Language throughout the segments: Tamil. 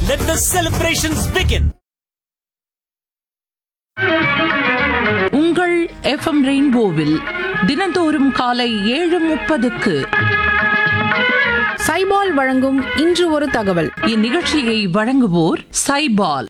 Let the celebrations begin. உங்கள் எஃப்எம் ரெயின்போவில் தினந்தோறும் காலை ஏழு முப்பதுக்கு சைபால் வழங்கும் இன்று ஒரு தகவல் இந்நிகழ்ச்சியை வழங்குவோர் சைபால்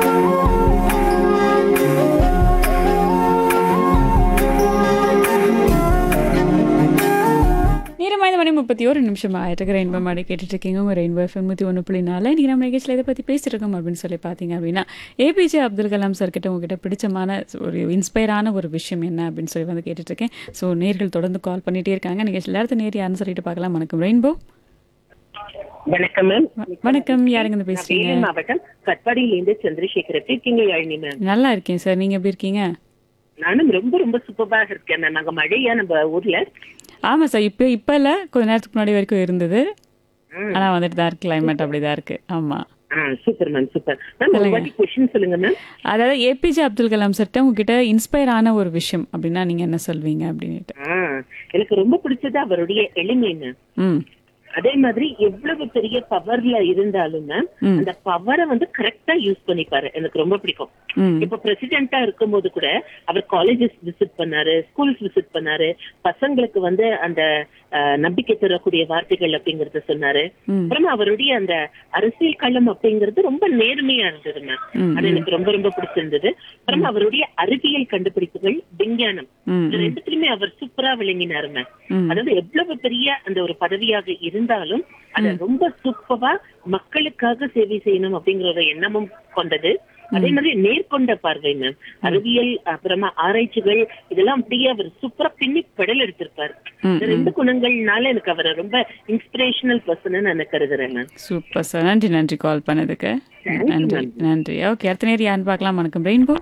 நேரம் ஐந்து மணி முப்பத்தி ஒரு நிமிஷம் ஆயிட்டு ரெயின்போ மாடி கேட்டுட்டு இருக்கீங்க உங்கள் ரெயின்போ எஃப்எம் நூற்றி ஒன்று புள்ளி நாலு இன்றைக்கி நம்ம நிகழ்ச்சியில் இதை பற்றி பேசிட்டு இருக்கோம் அப்படின்னு சொல்லி பார்த்தீங்க அப்படின்னா ஏபிஜே அப்துல் கலாம் சார் கிட்ட உங்ககிட்ட பிடிச்சமான ஒரு இன்ஸ்பயரான ஒரு விஷயம் என்ன அப்படின்னு சொல்லி வந்து கேட்டுட்டு இருக்கேன் ஸோ நேர்கள் தொடர்ந்து கால் பண்ணிட்டே இருக்காங்க நிகழ்ச்சியில் அடுத்த நேர் யாருன்னு சொல்லிட்டு பார்க்கலாம் வணக்கம் ரெயின்போ வணக்கம் மேம் வணக்கம் யாருங்க இருந்து பேசுறீங்க வேலூர் மாவட்டம் கட்பாடியிலேருந்து சந்திரசேகர் எப்படி இருக்கீங்க யாழினி மேம் நல்லா இருக்கேன் சார் நீங்கள் எப்படி இருக்கீங்க நானும் ரொம்ப ரொம்ப சூப்பராக இருக்கேன் மேம் அங்க மழையா நம்ம ஊர்ல ஆமாம் சார் இப்போ இப்போ இல்லை கொஞ்ச நேரத்துக்கு முன்னாடி வரைக்கும் இருந்தது ஆனால் வந்துட்டு தான் இருக்கு கிளைமேட் அப்படி தான் இருக்கு ஆமாம் ஆ சூப்பர் மேம் சூப்பர் மேம் ஒரு வாட்டி கொஸ்டின் சொல்லுங்க மேம் அதாவது ஏபிஜே அப்துல் கலாம் சார்ட்ட உங்ககிட்ட இன்ஸ்பயர் ஆன ஒரு விஷயம் அப்படின்னா நீங்க என்ன சொல்வீங்க அப்படின்ட்டு ஆ எனக்கு ரொம்ப பிடிச்சது அவருடைய எளிமை மேம் ம் அதே மாதிரி எவ்வளவு பெரிய பவர்ல இருந்தாலும் மேம் அந்த பவரை வந்து கரெக்டா யூஸ் பண்ணிப்பாரு எனக்கு ரொம்ப பிடிக்கும் ம் இப்ப பிரசிடென்டா இருக்கும்போது கூட அவர் காலேஜஸ் விசிட் பண்ணாரு ஸ்கூல்ஸ் விசிட் பண்ணாரு பசங்களுக்கு வந்து அந்த அஹ், நம்பிக்கை தரக்கூடிய வார்த்தைகள் அப்படிங்கறத சொன்னாரு ம். அப்புறமா அவருடைய அந்த அரசியல் களம் அப்படிங்கிறது ரொம்ப நேர்மையா இருந்தது மேம் ம், அது எனக்கு ரொம்ப ரொம்ப பிடிச்சிருந்தது அப்புறமா அவருடைய அறிவியல் கண்டுபிடிப்புகள் விஞ்ஞானம் ம், இது ரெண்டுத்திலுமே அவர் சூப்பரா விளங்கினாரு மேம் ம். அதாவது எவ்வளவு பெரிய அந்த ஒரு பதவியாக இருந்தாலும் அத ரொம்ப சூப்பரா மக்களுக்காக சேவை செய்யணும் அப்படிங்கிற ஒரு எண்ணமும் கொண்டது அதே மாதிரி நேர்கொண்ட பார்வை மேம் அறிவியல் அப்புறமா ஆராய்ச்சிகள் இதெல்லாம் அப்படியே அவர் சூப்பரா பின்னி பெடல் எடுத்திருப்பாரு ம், இந்த ரெண்டு குணங்கள்னால எனக்கு அவரை ரொம்ப இன்ஸ்பிரேஷனல் பர்சன் நான் கருதுறேன் மேம் சூப்பர் சார் நன்றி நன்றி கால் பண்ணதுக்கு நன்றி நன்றி ஓகே அடுத்த நேரம் யாருன்னு பார்க்கலாம் வணக்கம் ரெயின்போ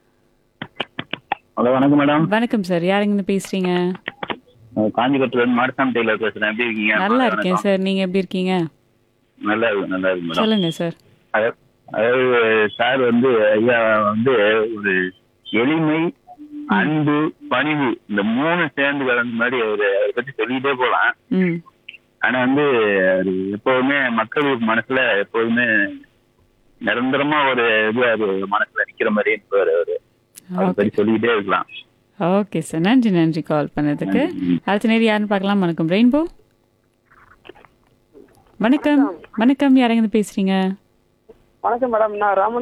ஹலோ வணக்கம் மேடம் வணக்கம் சார் யாருங்கன்னு பேசுறீங்க காஞ்சிபுரத்துல இருந்து மாடசாமி டெய்லர் பேசுறேன் எப்படி இருக்கீங்க நல்லா இருக்கேன் சார் நீங்க எப்படி இருக்கீங்க நல்லா இருக்கு நல்லா இருக்கு மேடம் சொல்லுங்க சார் அதாவது- அதாவது சார் வந்து ஐயா வந்து ஒரு எளிமை அன்பு பணிவு இந்த மூணு சேர்ந்து கலந்த மாதிரி அவரு அதை பத்தி சொல்லிக்கிட்டே போலாம் ம் ஆனா வந்து அவரு எப்போதுமே மக்கள் மனசுல எப்போதுமே நிரந்தரமா ஒரு இது அது மனசுல நிக்கிற மாதிரி இருப்பாரு அவரு அதை பத்தி சொல்லிக்கிட்டே இருக்கலாம் ஓகே சார் நன்றி நன்றி கால் பண்ணதுக்கு அடுத்த நேரம் யாருன்னு பார்க்கலாம் வணக்கம் ரெயின்போ வணக்கம் வணக்கம் யாருங்க பேசுறீங்க வணக்கம் மேடம் நான் ராமன்